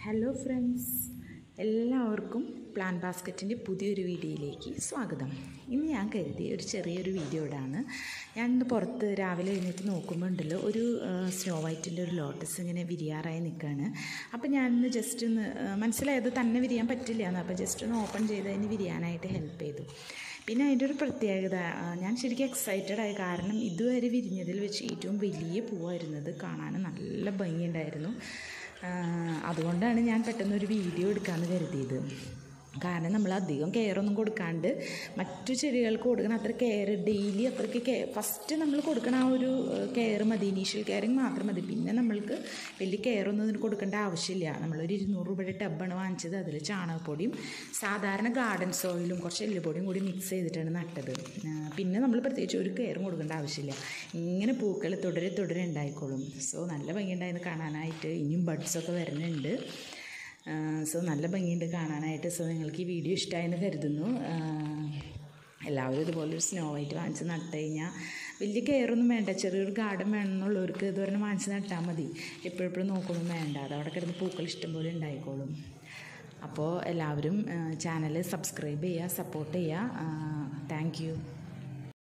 hello friends എല്ലാവർക്കും plan ബാസ്ക്കറ്റിൻ്റെ പുതിയൊരു വീഡിയോയിലേക്ക് സ്വാഗതം ഇന്ന് ഞാൻ കരുതി ഒരു ചെറിയൊരു വീഡിയോ ഇടാണ് ഞാൻ ഇന്ന് പുറത്ത് രാവിലെ എഴുന്നേറ്റ് നോക്കുമ്പോൾ ഉണ്ടല്ലോ ഒരു സ്നോ വൈറ്റിൻ്റെ ഒരു ലോട്ടസ് ഇങ്ങനെ വിരിയാറായി നിൽക്കുകയാണ് അപ്പോൾ ഞാനിന്ന് ജസ്റ്റ് ഒന്ന് ആ, മനസ്സിലായത് തന്നെ വിരിയാൻ പറ്റില്ല എന്ന് അപ്പോൾ ജസ്റ്റ് ഒന്ന് ഓപ്പൺ ചെയ്ത് അതിന് വിരിയാനായിട്ട് ഹെൽപ്പ് ചെയ്തു പിന്നെ അതിൻ്റെ ഒരു പ്രത്യേകത ആ, ഞാൻ ശരിക്കും എക്സൈറ്റഡ് ആയി കാരണം ഇതുവരെ വിരിഞ്ഞതിൽ വെച്ച് ഏറ്റവും വലിയ പൂവായിരുന്നത് കാണാൻ നല്ല ഭംഗിയുണ്ടായിരുന്നു ആ, അതുകൊണ്ടാണ് ഞാൻ പെട്ടെന്ന് ഒരു വീഡിയോ എടുക്കാമെന്ന് കരുതിയത് കാരണം നമ്മൾ അധികം കെയർ ഒന്നും കൊടുക്കാണ്ട് മറ്റു ചെടികൾക്ക് കൊടുക്കണ അത്ര കെയർ ഡെയിലി അത്രയ്ക്ക് കെയർ ഫസ്റ്റ് നമ്മൾ കൊടുക്കണ ആ ഒരു കെയർ മതി ഇനീഷ്യൽ കെയറിങ് മാത്രം മതി പിന്നെ നമ്മൾക്ക് വലിയ കെയർ ഒന്നും ഇതിന് കൊടുക്കേണ്ട ആവശ്യമില്ല നമ്മളൊരു ഇരുന്നൂറ് രൂപയുടെ ടബാണ് വാങ്ങിച്ചത് അതിൽ ചാണകപ്പൊടിയും സാധാരണ ഗാർഡൻ സോയിലും കുറച്ച് എല്ലുപൊടിയും കൂടി മിക്സ് ചെയ്തിട്ടാണ് നട്ടത് ആ, പിന്നെ നമ്മൾ പ്രത്യേകിച്ച് ഒരു കെയറും കൊടുക്കേണ്ട ആവശ്യമില്ല ഇങ്ങനെ പൂക്കൾ തുടരെ തുടരെ ഉണ്ടായിക്കോളും സോ നല്ല ഭംഗിയുണ്ടായിരുന്നു കാണാനായിട്ട് ഇനിയും ബഡ്സൊക്കെ വരുന്നുണ്ട് സോ നല്ല ഭംഗിയുണ്ട് കാണാനായിട്ട് സോ നിങ്ങൾക്ക് ഈ വീഡിയോ ഇഷ്ടമായെന്ന് കരുതുന്നു ആ, എല്ലാവരും ഇതുപോലെ ഒരു സ്നോ വൈറ്റ് വാങ്ങിച്ച് നട്ട് കഴിഞ്ഞാൽ വലിയ കെയറൊന്നും വേണ്ട ചെറിയൊരു ഗാർഡൻ വേണമെന്നുള്ളവർക്ക് ഇതുവരെ വാങ്ങിച്ച് നട്ടാൽ മതി എപ്പോഴെപ്പോഴും നോക്കൊന്നും വേണ്ട അത് അവിടെ കിടന്ന് പൂക്കൾ ഇഷ്ടംപോലെ ഉണ്ടായിക്കോളും അപ്പോൾ എല്ലാവരും ചാനൽ സബ്സ്ക്രൈബ് ചെയ്യുക സപ്പോർട്ട് ചെയ്യുക താങ്ക് യു